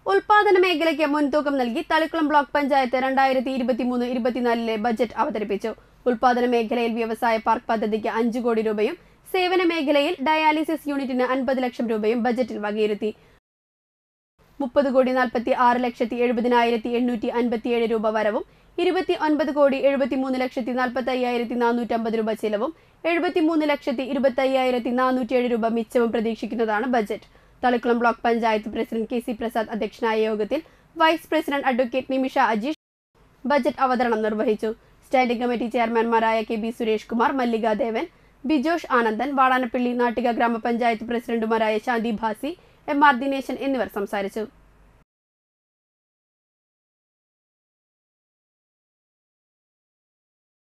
ഉൽപാദന മേഖലയ്ക്ക് മുൻതൂക്കം നൽകി തളിക്കുളം ബ്ലോക്ക് പഞ്ചായത്ത് രണ്ടായിരത്തി ഇരുപത്തിമൂന്ന് ഇരുപത്തിനാലിലെ ബജറ്റ് അവതരിപ്പിച്ചു ഉൽപാദന മേഖലയിൽ വ്യവസായ പാർക്ക് പദ്ധതിക്ക് അഞ്ചു കോടി രൂപയും സേവന മേഖലയിൽ ഡയാലിസിസ് യൂണിറ്റിന് അൻപത് ലക്ഷം രൂപയും ബജറ്റിൽ വകയിരുത്തി മുപ്പത് കോടി നാൽപ്പത്തി ആറ് ലക്ഷത്തി എഴുപതിനായിരത്തി എണ്ണൂറ്റി അൻപത്തിയേഴ് രൂപ വരവും ഇരുപത്തി ഒൻപത് കോടി എഴുപത്തിമൂന്ന് ലക്ഷത്തി നാൽപ്പത്തി അയ്യായിരത്തി നാനൂറ്റമ്പത് രൂപ ചിലവും എഴുപത്തിമൂന്ന് ലക്ഷത്തി ഇരുപത്തി അയ്യായിരത്തി നാനൂറ്റിയേഴ് രൂപ മിച്ചവും പ്രതീക്ഷിക്കുന്നതാണ് budget Thalikkulam block panchayat president K C Prasad അധ്യക്ഷനായ യോഗത്തിൽ vice president advocate Nimisha Ajeesh budget അവതരണം നിർവഹിച്ചു സ്റ്റാൻഡിംഗ് കമ്മിറ്റി ചെയർമാൻമാരായ കെ ബി സുരേഷ് കുമാർ മല്ലിക ദേവൻ ബിജോഷ് ആനന്ദൻ വാടാനപ്പള്ളി നാട്ടിക ഗ്രാമപഞ്ചായത്ത് പ്രസിഡന്റുമാരായ ശാന്തി ഭാസി എം ആർ ദിനേശൻ എന്നിവർ സംസാരിച്ചു